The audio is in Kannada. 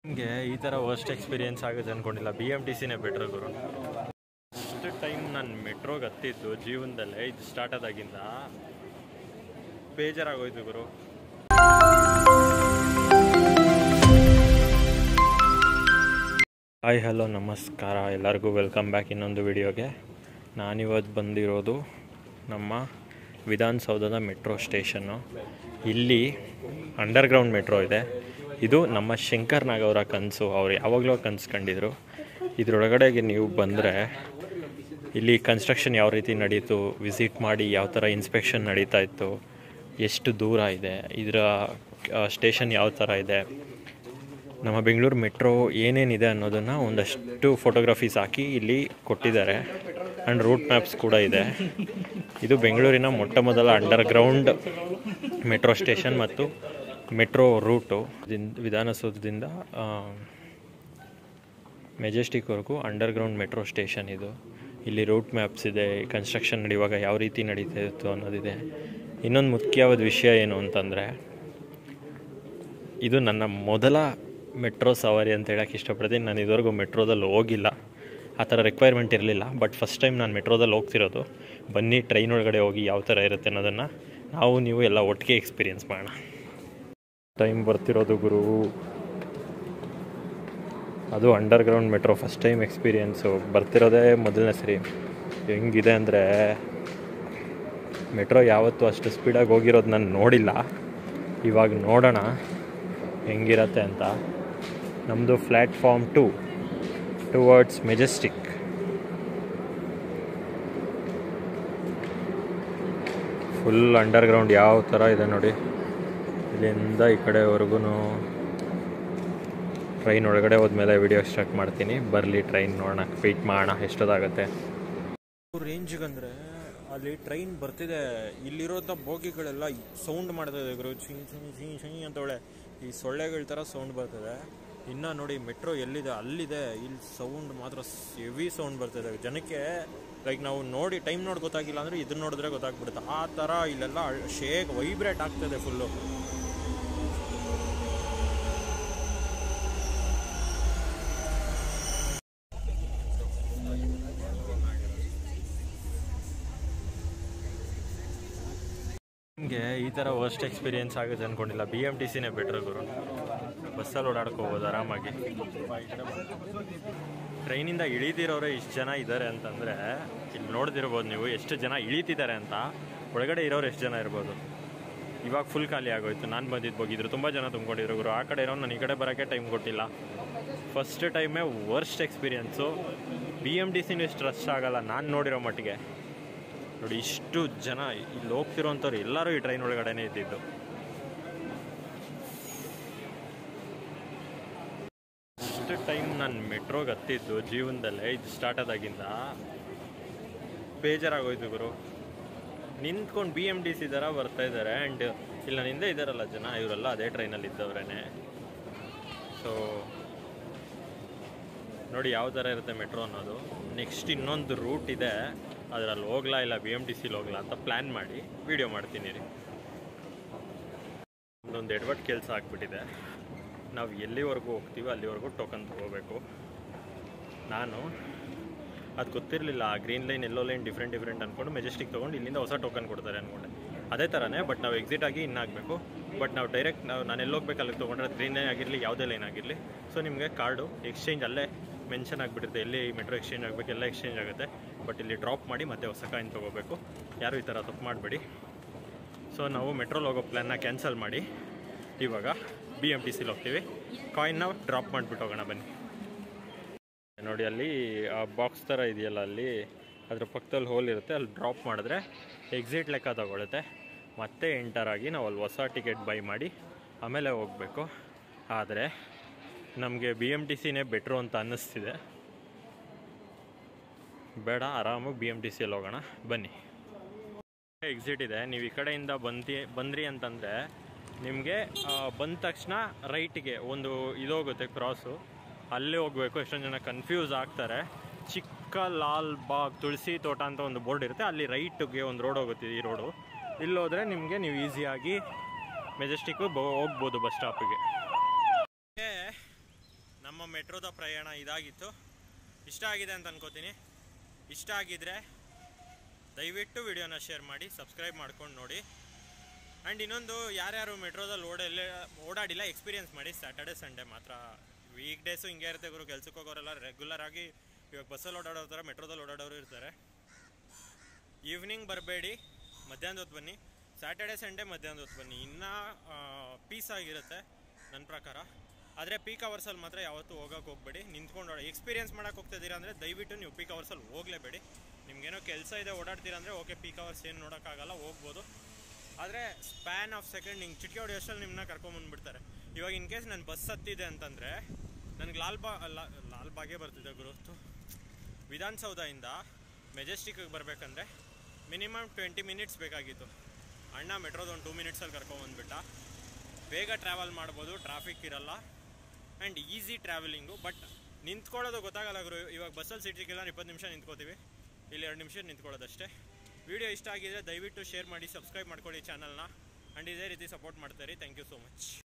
ನಿಮಗೆ ಈ ಥರ ವರ್ಸ್ಟ್ ಎಕ್ಸ್ಪೀರಿಯನ್ಸ್ ಆಗುತ್ತೆ ಅಂದ್ಕೊಂಡಿಲ್ಲ ಬಿ ಎಮ್ ಟಿ ಸಿನೇ ಬೆಟ್ರ್ ಗುರು ಫಸ್ಟ್ ಟೈಮ್ ನಾನು ಮೆಟ್ರೋಗೆ ಹತ್ತಿದ್ದು ಜೀವನದಲ್ಲೇ ಇದು ಸ್ಟಾರ್ಟ್ ಆದಾಗಿಂದ ಬೇಜಾರಾಗೋಯ್ತು ಗುರು ಹಾಯ್ ಹಲೋ ನಮಸ್ಕಾರ ಎಲ್ಲರಿಗೂ ವೆಲ್ಕಮ್ ಬ್ಯಾಕ್ ಇನ್ನೊಂದು ವಿಡಿಯೋಗೆ ನಾನಿವತ್ತು ಬಂದಿರೋದು ನಮ್ಮ ವಿಧಾನಸೌಧದ ಮೆಟ್ರೋ ಸ್ಟೇಷನ್ನು ಇಲ್ಲಿ ಅಂಡರ್ಗ್ರೌಂಡ್ ಮೆಟ್ರೋ ಇದೆ ಇದು ನಮ್ಮ ಶಂಕರ್ ನಾಗ್ ಅವರ ಕನಸು ಅವ್ರು ಯಾವಾಗಲೂ ಕನಸು ಕಂಡಿದ್ರು ಇದರೊಳಗಡೆಗೆ ನೀವು ಬಂದರೆ ಇಲ್ಲಿ ಕನ್ಸ್ಟ್ರಕ್ಷನ್ ಯಾವ ರೀತಿ ನಡೀತು ವಿಸಿಟ್ ಮಾಡಿ ಯಾವ ಥರ ಇನ್ಸ್ಪೆಕ್ಷನ್ ನಡೀತಾ ಇತ್ತು ಎಷ್ಟು ದೂರ ಇದೆ ಇದರ ಸ್ಟೇಷನ್ ಯಾವ ಥರ ಇದೆ ನಮ್ಮ ಬೆಂಗಳೂರು ಮೆಟ್ರೋ ಏನೇನಿದೆ ಅನ್ನೋದನ್ನು ಒಂದಷ್ಟು ಫೋಟೋಗ್ರಫೀಸ್ ಹಾಕಿ ಇಲ್ಲಿ ಕೊಟ್ಟಿದ್ದಾರೆ ಆ್ಯಂಡ್ ರೂಟ್ ಮ್ಯಾಪ್ಸ್ ಕೂಡ ಇದೆ ಇದು ಬೆಂಗಳೂರಿನ ಮೊಟ್ಟ ಮೊದಲ ಅಂಡರ್ಗ್ರೌಂಡ್ ಮೆಟ್ರೋ ಸ್ಟೇಷನ್ ಮತ್ತು ಮೆಟ್ರೋ ರೂಟು ವಿಧಾನಸೌಧದಿಂದ ಮೆಜೆಸ್ಟಿಕ್ವರೆಗೂ ಅಂಡರ್ಗ್ರೌಂಡ್ ಮೆಟ್ರೋ ಸ್ಟೇಷನ್ ಇದು ಇಲ್ಲಿ ರೂಟ್ ಮ್ಯಾಪ್ಸ್ ಇದೆ ಕನ್ಸ್ಟ್ರಕ್ಷನ್ ನಡೆಯುವಾಗ ಯಾವ ರೀತಿ ನಡೀತಾ ಇತ್ತು ಅನ್ನೋದಿದೆ ಇನ್ನೊಂದು ಮುಖ್ಯವಾದ ವಿಷಯ ಏನು ಅಂತಂದರೆ ಇದು ನನ್ನ ಮೊದಲ ಮೆಟ್ರೋ ಸವಾರಿ ಅಂತ ಹೇಳಕ್ಕೆ ಇಷ್ಟಪಡ್ತೀನಿ ನಾನು ಇದುವರೆಗೂ ಮೆಟ್ರೋದಲ್ಲಿ ಹೋಗಿಲ್ಲ ಆ ಥರ ರಿಕ್ವೈರ್ಮೆಂಟ್ ಇರಲಿಲ್ಲ ಬಟ್ ಫಸ್ಟ್ ಟೈಮ್ ನಾನು ಮೆಟ್ರೋದಲ್ಲಿ ಹೋಗ್ತಿರೋದು ಬನ್ನಿ ಟ್ರೈನ್ ಒಳಗಡೆ ಹೋಗಿ ಯಾವ ಥರ ಇರುತ್ತೆ ಅನ್ನೋದನ್ನು ನಾವು ನೀವು ಎಲ್ಲ ಒಟ್ಟಿಗೆ ಎಕ್ಸ್ಪೀರಿಯೆನ್ಸ್ ಮಾಡೋಣ ಟೈಮ್ ಬರ್ತಿರೋದು ಗುರು ಅದು underground metro first time experience ಬರ್ತಿರೋದೇ ಮೊದಲನೇ ಸರಿ ಹೆಂಗಿದೆ ಅಂದರೆ ಮೆಟ್ರೋ ಯಾವತ್ತೂ ಅಷ್ಟು ಸ್ಪೀಡಾಗಿ ಹೋಗಿರೋದು ನಾನು ನೋಡಿಲ್ಲ ಇವಾಗ ನೋಡೋಣ ಹೆಂಗಿರತ್ತೆ ಅಂತ ನಮ್ಮದು platform two towards Majestic full underground ಯಾವ ಥರ ಇದೆ ನೋಡಿ ಇಲ್ಲಿಂದ ಈ ಕಡೆವರೆಗೂ ಟ್ರೈನ್ ಒಳಗಡೆ ಹೋದ್ಮೇಲೆ ವಿಡಿಯೋ ಸ್ಟಾರ್ಟ್ ಮಾಡ್ತೀನಿ ಬರಲಿ ಟ್ರೈನ್ ನೋಡೋಣ ವೆಯ್ಟ್ ಮಾಡೋಣ ಎಷ್ಟೊತ್ತಾಗುತ್ತೆ ರೇಂಜ್ಗಂದ್ರೆ ಅಲ್ಲಿ ಟ್ರೈನ್ ಬರ್ತಿದೆ ಇಲ್ಲಿರೋಂಥ ಬೋಗಿಗಳೆಲ್ಲ ಸೌಂಡ್ ಮಾಡ್ತಾ ಇದೆ ಗುರು ಚಿಂಗ್ ಚಿಂಗ್ ಚಿಂಗ್ ಚಿಂಗ್ ಅಂತವಳೆ ಈ ಸೊಳ್ಳೆಗಳ ಥರ ಸೌಂಡ್ ಬರ್ತದೆ ಇನ್ನು ನೋಡಿ ಮೆಟ್ರೋ ಎಲ್ಲಿದೆ ಅಲ್ಲಿದೆ ಇಲ್ಲಿ ಸೌಂಡ್ ಮಾತ್ರ ಹೆವಿ ಸೌಂಡ್ ಬರ್ತಿದೆ ಜನಕ್ಕೆ ಲೈಕ್ ನಾವು ನೋಡಿ ಟೈಮ್ ನೋಡಿ ಗೊತ್ತಾಗಿಲ್ಲ ಅಂದರೆ ಇದನ್ನ ನೋಡಿದ್ರೆ ಗೊತ್ತಾಗ್ಬಿಡುತ್ತೆ ಆ ಥರ ಇಲ್ಲೆಲ್ಲ ಶೇಕ್ ವೈಬ್ರೇಟ್ ಆಗ್ತದೆ ಫುಲ್ಲು ನಿಮಗೆ ಈ ಥರ ವರ್ಸ್ಟ್ ಎಕ್ಸ್ಪೀರಿಯೆನ್ಸ್ ಆಗುತ್ತೆ ಅಂದ್ಕೊಂಡಿಲ್ಲ ಬಿ ಎಮ್ ಟಿ ಸಿನೇ ಬೆಟ್ರ್ ಗುರು ಬಸ್ಸಲ್ಲಿ ಓಡಾಡ್ಕೋಬೋದು ಆರಾಮಾಗಿ ಟ್ರೈನಿಂದ ಇಳಿದಿರೋರೇ ಇಷ್ಟು ಜನ ಇದ್ದಾರೆ ಅಂತಂದರೆ ಇಲ್ಲಿ ನೋಡ್ದಿರ್ಬೋದು ನೀವು ಎಷ್ಟು ಜನ ಇಳಿತಿದ್ದಾರೆ ಅಂತ ಒಳಗಡೆ ಇರೋರು ಎಷ್ಟು ಜನ ಇರ್ಬೋದು ಇವಾಗ ಫುಲ್ ಖಾಲಿ ಆಗೋಯ್ತು ನಾನು ಬಂದಿದ್ದು ಹೋಗಿದ್ರು ತುಂಬ ಜನ ತುಂಬ್ಕೊಂಡಿದ್ರು ಗುರು ಆ ಕಡೆ ಇರೋ ನಾನು ಈ ಕಡೆ ಬರೋಕ್ಕೆ ಟೈಮ್ ಕೊಟ್ಟಿಲ್ಲ ಫಸ್ಟ್ ಟೈಮೇ worst experience B M T ಸಿನೂ ಇಷ್ಟು ರಶ್ ಆಗಲ್ಲ ನಾನು ನೋಡಿರೋ ಮಟ್ಟಿಗೆ ನೋಡಿ ಇಷ್ಟು ಜನ ಇಲ್ಲಿ ಹೋಗ್ತಿರೋಂಥವ್ರು ಎಲ್ಲರೂ ಈ ಟ್ರೈನ್ ಒಳಗಡೆನೇ ಇದ್ದಿದ್ದು ಫಸ್ಟ್ ಟೈಮ್ ನಾನು ಮೆಟ್ರೋಗೆ ಹತ್ತಿದ್ದು ಜೀವನದಲ್ಲೇ ಇದು ಸ್ಟಾರ್ಟ್ ಆದಾಗಿಂದ ಬೇಜಾರಾಗೋಯ್ತು ಗುರು ನಿಂತ್ಕೊಂಡು ಬಿ ಎಮ್ ಟಿ ಸಿ ಥರ ಬರ್ತಾ ಇದ್ದಾರೆ ಆ್ಯಂಡ್ ಇಲ್ಲ ಹಿಂದೆ ಇದ್ದಾರಲ್ಲ ಜನ ಇವರೆಲ್ಲ ಅದೇ ಟ್ರೈನಲ್ಲಿ ಇದ್ದವ್ರೇನೆ ಸೊ ನೋಡಿ ಯಾವ ಥರ ಇರುತ್ತೆ ಮೆಟ್ರೋ ಅನ್ನೋದು ನೆಕ್ಸ್ಟ್ ಇನ್ನೊಂದು ರೂಟ್ ಇದೆ ಅದರಲ್ಲಿ ಹೋಗ್ಲಾ ಇಲ್ಲ ಬಿ ಎಮ್ ಟಿ ಸಿಲಿ ಹೋಗ್ಲಾ ಅಂತ ಪ್ಲ್ಯಾನ್ ಮಾಡಿ ವಿಡಿಯೋ ಮಾಡ್ತೀನಿ ರೀ ಒಂದೊಂದು ಎಡ್ವರ್ಟ್ ಕೆಲಸ ಆಗ್ಬಿಟ್ಟಿದೆ ನಾವು ಎಲ್ಲಿವರೆಗೂ ಹೋಗ್ತೀವೋ ಅಲ್ಲಿವರೆಗೂ ಟೋಕನ್ ತೊಗೋಬೇಕು ನಾನು ಅದು ಗೊತ್ತಿರಲಿಲ್ಲ ಆ green line yellow line different different ಅಂದ್ಕೊಂಡು ಮೆಜೆಸ್ಟಿಕ್ ತೊಗೊಂಡು ಇಲ್ಲಿಂದ ಹೊಸ ಟೋಕನ್ ಕೊಡ್ತಾರೆ ಅಂದ್ಕೊಂಡೆ ಅದೇ ಥರನೇ ಬಟ್ ನಾವು ಎಕ್ಸಿಟ್ ಆಗಿ ಇನ್ನಾಗಬೇಕು ಬಟ್ ನಾವು ಡೈರೆಕ್ಟ್ ನಾವು ನಾನು ಎಲ್ಲಿ ಹೋಗ್ಬೇಕು ಅಲ್ಲಿಗೆ ತೊಗೊಂಡ್ರೆ ಗ್ರೀನ್ ಲೈನ್ ಆಗಿರಲಿ ಯಾವುದೇ ಲೈನ್ ಆಗಿರಲಿ ಸೊ ನಿಮಗೆ ಕಾರ್ಡು ಎಕ್ಸ್ಚೇಂಜ್ ಅಲ್ಲೇ ಮೆನ್ಷನ್ ಆಗಿಬಿಡುತ್ತೆ ಎಲ್ಲಿ ಮೆಟ್ರೋ ಎಕ್ಸ್ಚೇಂಜ್ ಆಗಬೇಕು ಎಲ್ಲ ಎಕ್ಸ್ಚೇಂಜ್ ಆಗುತ್ತೆ ಬಟ್ ಇಲ್ಲಿ ಡ್ರಾಪ್ ಮಾಡಿ ಮತ್ತೆ ಹೊಸ ಕಾಯಿನ್ ತೊಗೋಬೇಕು ಯಾರು ಈ ಥರ ತಪ್ಪು ಮಾಡಬೇಡಿ ಸೊ ನಾವು ಮೆಟ್ರೋಲ್ ಹೋಗೋ ಪ್ಲ್ಯಾನ್ನ ಕ್ಯಾನ್ಸಲ್ ಮಾಡಿ ಇವಾಗ ಬಿ ಎಮ್ ಟಿ ಸಿಲಿ ಹೋಗ್ತೀವಿ ಕಾಯಿನ್ನ ಡ್ರಾಪ್ ಮಾಡಿಬಿಟ್ಟು ಹೋಗೋಣ ಬನ್ನಿ ನೋಡಿ ಅಲ್ಲಿ ಆ ಬಾಕ್ಸ್ ಥರ ಇದೆಯಲ್ಲ ಅಲ್ಲಿ ಅದ್ರ ಪಕ್ಕದಲ್ಲಿ ಹೋಲ್ ಇರುತ್ತೆ ಅಲ್ಲಿ ಡ್ರಾಪ್ ಮಾಡಿದ್ರೆ ಎಕ್ಸಿಟ್ ಲೆಕ್ಕ ತಗೊಳುತ್ತೆ ಮತ್ತೆ ಎಂಟರ್ ಆಗಿ ನಾವು ಅಲ್ಲಿ ಹೊಸ ಟಿಕೆಟ್ ಬೈ ಮಾಡಿ ಆಮೇಲೆ ಹೋಗಬೇಕು ಆದರೆ ನಮಗೆ ಬಿ ಎಮ್ ಟಿ ಸಿನೇ ಬೆಟ್ರು ಅಂತ ಅನ್ನಿಸ್ತಿದೆ ಬೇಡ ಆರಾಮಾಗಿ ಬಿ ಎಮ್ ಟಿ ಸಿಯಲ್ಲಿ ಹೋಗೋಣ ಬನ್ನಿ ಎಕ್ಸಿಟ್ ಇದೆ ನೀವು ಈ ಕಡೆಯಿಂದ ಬಂದಿ ಬಂದ್ರಿ ಅಂತಂದರೆ ನಿಮಗೆ ಬಂದ ತಕ್ಷಣ ರೈಟಿಗೆ ಒಂದು ಇದೋಗುತ್ತೆ ಕ್ರಾಸು ಅಲ್ಲೇ ಹೋಗಬೇಕು ಎಷ್ಟೊಂದು ಜನ ಕನ್ಫ್ಯೂಸ್ ಆಗ್ತಾರೆ ಚಿಕ್ಕ ಲಾಲ್ ಬಾಗ್ ತುಳಸಿ ತೋಟ ಅಂತ ಒಂದು ಬೋರ್ಡ್ ಇರುತ್ತೆ ಅಲ್ಲಿ ರೈಟ್ಗೆ ಒಂದು ರೋಡ್ ಹೋಗುತ್ತೆ ಈ ರೋಡು ಇಲ್ಲಿ ಹೋದರೆ ನಿಮಗೆ ನೀವು ಈಸಿಯಾಗಿ ಮೆಜೆಸ್ಟಿಕ್ಕು ಹೋಗ್ಬೋದು ಬಸ್ ಸ್ಟಾಪಿಗೆ ನಮ್ಮ ಮೆಟ್ರೋದ ಪ್ರಯಾಣ ಇದಾಗಿತ್ತು ಇಷ್ಟ ಆಗಿದೆ ಅಂತ ಅನ್ಕೋತೀನಿ ಇಷ್ಟ ಆಗಿದ್ರೆ ದಯವಿಟ್ಟು ವಿಡಿಯೋನ ಶೇರ್ ಮಾಡಿ ಸಬ್ಸ್ಕ್ರೈಬ್ ಮಾಡ್ಕೊಂಡು ನೋಡಿ ಆ್ಯಂಡ್ ಇನ್ನೊಂದು ಯಾರ್ಯಾರು ಮೆಟ್ರೋದಲ್ಲಿ ಓಡಲ್ಲೇ ಓಡಾಡಿಲ್ಲ ಎಕ್ಸ್ಪೀರಿಯನ್ಸ್ ಮಾಡಿ ಸ್ಯಾಟರ್ಡೆ ಸಂಡೇ ಮಾತ್ರ ವೀಕ್ ಡೇಸು ಹಿಂಗೆ ಇರುತ್ತೆ ಗುರು ಕೆಲ್ಸಕ್ಕೆ ಹೋಗೋರೆಲ್ಲ ರೆಗ್ಯುಲರ್ ಆಗಿ ಇವಾಗ ಬಸ್ಸಲ್ಲಿ ಓಡಾಡೋ ಥರ ಮೆಟ್ರೋದಲ್ಲಿ ಓಡಾಡೋರು ಇರ್ತಾರೆ ಈವ್ನಿಂಗ್ ಬರಬೇಡಿ ಮಧ್ಯಾಹ್ನದ ಹೊತ್ತು ಬನ್ನಿ ಸ್ಯಾಟರ್ಡೆ ಸಂಡೇ ಮಧ್ಯಾಹ್ನದ ಹೊತ್ತು ಬನ್ನಿ ಇನ್ನೂ ಪೀಸ್ ಆಗಿರುತ್ತೆ ನನ್ನ ಪ್ರಕಾರ ಆದರೆ ಪೀಕ್ ಅವರ್ಸಲ್ಲಿ ಮಾತ್ರ ಯಾವತ್ತೂ ಹೋಗೋಕೆ ಹೋಗಬೇಡಿ ನಿಂತ್ಕೊಂಡು ಓಡ ಎಕ್ಸ್ಪೀರಿಯನ್ಸ್ ಮಾಡೋಕೆ ಹೋಗ್ತಿದ್ದೀರಾ ಅಂದರೆ ದಯವಿಟ್ಟು ನೀವು ಪೀಕ್ ಅವರ್ಸಲ್ಲಿ ಹೋಗಲೇಬೇಡಿ ನಿಮ್ಗೇನೋ ಕೆಲಸ ಇದೆ ಓಡಾಡ್ತೀರಾ ಅಂದರೆ ಓಕೆ ಪೀಕ್ ಅವರ್ಸ್ ಏನು ನೋಡೋಕ್ಕಾಗಲ್ಲ ಹೋಗ್ಬೋದು ಆದರೆ ಸ್ಪ್ಯಾನ್ ಆಫ್ ಸೆಕೆಂಡ್ ಹಿಂಗೆ ಚಿಟಿಕೆ ಹೊಡೆಯೋಷ್ಟಲ್ಲಿ ನಿಮ್ಮನ್ನ ಕರ್ಕೊಂಬಂದ್ಬಿಡ್ತಾರೆ ಇವಾಗ ಇನ್ ಕೇಸ್ ನಾನು ಬಸ್ ಹತ್ತಿದೆ ಅಂತಂದರೆ ನನಗೆ ಲಾಲ್ ಬಾ ಲಾ- ಲಾಲ್ ಬಾಗೇ ಬರ್ತಿದೆ ಗುರುತು ವಿಧಾನಸೌಧದಿಂದ ಮೆಜೆಸ್ಟಿಕ್ಗೆ ಬರಬೇಕಂದ್ರೆ ಮಿನಿಮಮ್ ಟ್ವೆಂಟಿ ಮಿನಿಟ್ಸ್ ಬೇಕಾಗಿತ್ತು ಅಣ್ಣ ಮೆಟ್ರೋದು ಒಂದು ಟೂ ಮಿನಿಟ್ಸಲ್ಲಿ ಕರ್ಕೊಂಬಂದ್ಬಿಟ್ಟ ಬೇಗ ಟ್ರಾವೆಲ್ ಮಾಡ್ಬೋದು ಟ್ರಾಫಿಕ್ ಇರಲ್ಲ ಆ್ಯಂಡ್ ಈಸಿ ಟ್ರಾವೆಲಿಂಗು ಬಟ್ ನಿಂತ್ಕೊಳ್ಳೋದು ಗೊತ್ತಾಗಲ್ಲ ಗುರು ಇವಾಗ ಬಸ್ಸಲ್ಲಿ ಸೀಟ್ ಸಿಕ್ಕಿಲ್ಲ ಇಪ್ಪತ್ತು ನಿಮಿಷ ನಿಂತ್ಕೋತೀವಿ ಇಲ್ಲಿ ಎರಡು ನಿಮಿಷ ನಿಂತ್ಕೊಳ್ಳೋದಷ್ಟೇ ವಿಡಿಯೋ ಇಷ್ಟ ಆಗಿದ್ರೆ ದಯವಿಟ್ಟು ಶೇರ್ ಮಾಡಿ ಸಬ್ಸ್ಕ್ರೈಬ್ ಮಾಡ್ಕೊಳ್ಳಿ ಚಾನಲ್ನ ಆ್ಯಂಡ್ ಇದೇ ರೀತಿ ಸಪೋರ್ಟ್ ಮಾಡ್ತಾರೆ ಥ್ಯಾಂಕ್ ಯು ಸೋ ಮಚ್